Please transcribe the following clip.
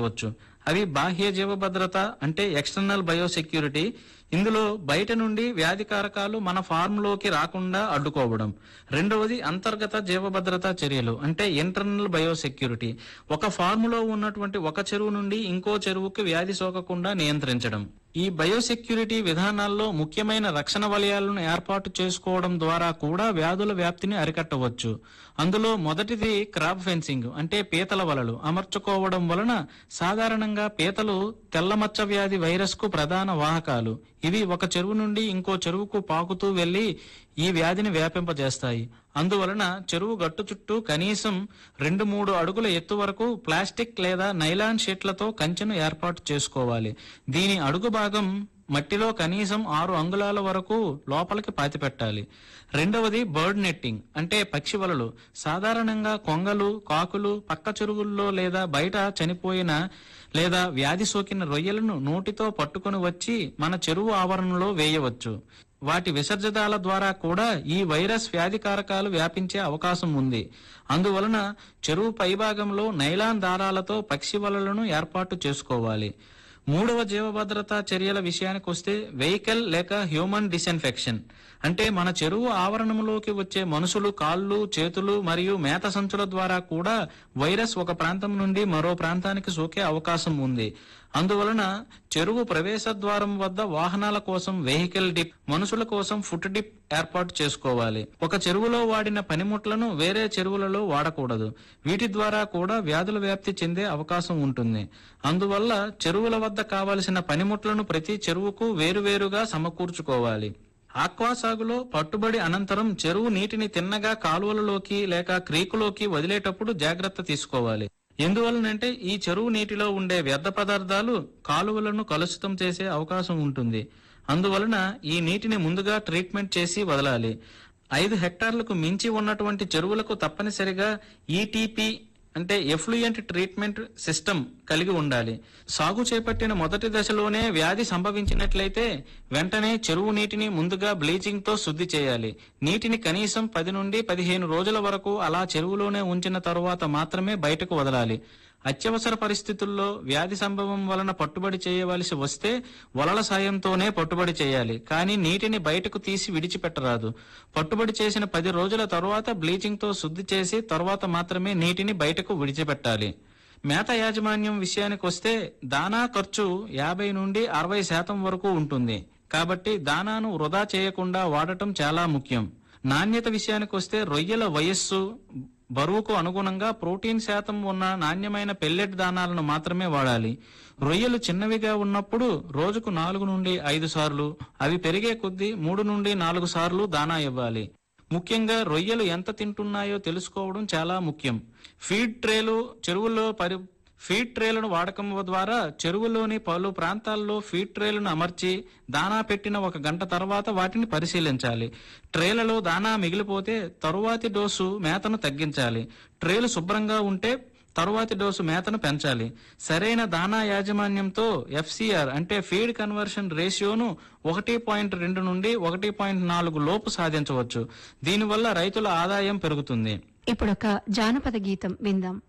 నిర్ధారించవచ్చు అవి బాహ్య జీవ భద్రత అంటే ఎక్స్టర్నల్ బయోసెక్యూరిటీ ఇందులో బయట నుండి వ్యాధి కారకాలు మన ఫార్మ్ లోకి రాకుండా అడ్డుకోవడం రెండవది అంతర్గత జీవ భద్రతా చర్యలు అంటే ఇంటర్నల్ బయోసెక్యూరిటీ ఒక ఫార్మ్ లో ఉన్నటువంటి ఒక చెరువు నుండి ఇంకో చెరువుకి వ్యాధి సోకకుండా నియంత్రించడం ఈ బయోసెక్యూరిటీ విధానాల్లో ముఖ్యమైన రక్షణ వలయాలను ఏర్పాటు చేసుకోవడం ద్వారా కూడా వ్యాధుల వ్యాప్తిని అరికట్టవచ్చు అందులో మొదటిది క్రాప్ ఫెన్సింగ్ అంటే పీతల వలలు అమర్చుకోవడం వలన సాధారణంగా పీతలు తెల్లమచ్చ వ్యాధి వైరస్ కు ప్రధాన వాహకాలు ఇవి ఒక చెరువు నుండి ఇంకో చెరువుకు పాకుతూ వెళ్లి ఈ వ్యాధిని వ్యాపింపజేస్తాయి అందువలన చెరువు గట్టు చుట్టూ కనీసం రెండు మూడు అడుగుల ఎత్తు వరకు ప్లాస్టిక్ లేదా నైలాన్ షీట్లతో కంచెను ఏర్పాటు చేసుకోవాలి దీని అడుగు భాగం మట్టిలో కనీసం ఆరు అంగుళాల వరకు లోపలికి పాతిపెట్టాలి రెండవది బర్డ్ నెట్టింగ్ అంటే పక్షి వలలు సాధారణంగా కొంగలు కాకులు పక్క చెరువుల్లో లేదా బయట చనిపోయిన లేదా వ్యాధి సోకిన రొయ్యలను నోటితో పట్టుకొని వచ్చి మన చెరువు ఆవరణలో వేయవచ్చు వాటి విసర్జితాల ద్వారా కూడా ఈ వైరస్ వ్యాధి కారకాలు వ్యాపించే అవకాశం ఉంది అందువలన చెరువు పైభాగంలో నైలాన్ దారాలతో పక్షి వలలను ఏర్పాటు చేసుకోవాలి మూడవ జీవభద్రతా చర్యల విషయానికి వస్తే వెహికల్ లేక హ్యూమన్ డిస్ఇన్ఫెక్షన్ అంటే మన చెరువు ఆవరణంలోకి వచ్చే మనుషులు కాళ్ళు చేతులు మరియు మేత సంచుల ద్వారా కూడా వైరస్ ఒక ప్రాంతం నుండి మరో ప్రాంతానికి సోకే అవకాశం ఉంది అందువలన చెరువు ప్రవేశ ద్వారం వద్ద వాహనాల కోసం వెహికల్ డిప్ మనుషుల కోసం ఫుట్ డిప్ ఏర్పాటు చేసుకోవాలి ఒక చెరువులో వాడిన పనిముట్లను వేరే చెరువులలో వాడకూడదు వీటి ద్వారా కూడా వ్యాధుల వ్యాప్తి చెందే అవకాశం ఉంటుంది అందువల్ల చెరువుల వద్ద కావలసిన పనిముట్లను ప్రతి చెరువుకు వేరువేరుగా సమకూర్చుకోవాలి ఆక్వా సాగులో పట్టుబడి అనంతరం చెరువు నీటిని తిన్నగా కాలువలలోకి లేక క్రీకులోకి వదిలేటప్పుడు జాగ్రత్త తీసుకోవాలి ఎందువలనంటే ఈ చెరువు నీటిలో ఉండే వ్యర్థ పదార్థాలు కాలువలను కలుషితం చేసే అవకాశం ఉంటుంది అందువలన ఈ నీటిని ముందుగా ట్రీట్మెంట్ చేసి వదలాలి ఐదు హెక్టార్లకు మించి ఉన్నటువంటి చెరువులకు తప్పనిసరిగా ఈటీపీ అంటే ఎఫ్లూయెంట్ ట్రీట్మెంట్ సిస్టమ్ కలిగి ఉండాలి సాగు చేపట్టిన మొదటి దశలోనే వ్యాధి సంభవించినట్లయితే వెంటనే చెరువు నీటిని ముందుగా బ్లీచింగ్ తో శుద్ధి చేయాలి నీటిని కనీసం పది నుండి పదిహేను రోజుల వరకు అలా చెరువులోనే ఉంచిన తరువాత మాత్రమే బయటకు వదలాలి అత్యవసర పరిస్థితుల్లో వ్యాధి సంభవం వలన పట్టుబడి చేయవలసి వస్తే వలల సాయంతోనే పట్టుబడి చేయాలి కానీ నీటిని బయటకు తీసి విడిచిపెట్టరాదు పట్టుబడి చేసిన పది రోజుల తరువాత బ్లీచింగ్ తో శుద్ధి చేసి తరువాత మాత్రమే నీటిని బయటకు విడిచిపెట్టాలి మేత యాజమాన్యం విషయానికి వస్తే దానా ఖర్చు యాభై నుండి అరవై శాతం వరకు ఉంటుంది కాబట్టి దానాను వృధా చేయకుండా వాడటం చాలా ముఖ్యం నాణ్యత విషయానికి వస్తే రొయ్యల వయస్సు బరువుకు అనుగుణంగా ప్రోటీన్ శాతం ఉన్న నాణ్యమైన పెల్లెట్ దానాలను మాత్రమే వాడాలి రొయ్యలు చిన్నవిగా ఉన్నప్పుడు రోజుకు నాలుగు నుండి ఐదు సార్లు అవి పెరిగే కొద్దీ మూడు నుండి నాలుగు సార్లు దానా ఇవ్వాలి ముఖ్యంగా రొయ్యలు ఎంత తింటున్నాయో తెలుసుకోవడం చాలా ముఖ్యం ఫీడ్ ట్రేలు చెరువుల్లో పరి ఫీడ్ ట్రేలను వాడకం ద్వారా చెరువులోని పలు ప్రాంతాల్లో ఫీడ్ ట్రేలను అమర్చి దానా పెట్టిన ఒక గంట తర్వాత వాటిని పరిశీలించాలి ట్రేలలో దానా మిగిలిపోతే తరువాతి డోసు మేతను తగ్గించాలి ట్రేలు శుభ్రంగా ఉంటే తరువాతి డోసు మేతను పెంచాలి సరైన దానా యాజమాన్యంతో ఎఫ్సిఆర్ అంటే ఫీడ్ కన్వర్షన్ రేషియోను ఒకటి పాయింట్ రెండు నుండి ఒకటి పాయింట్ నాలుగు లోపు సాధించవచ్చు దీనివల్ల రైతుల ఆదాయం పెరుగుతుంది ఇప్పుడొక జానపద గీతం విందాం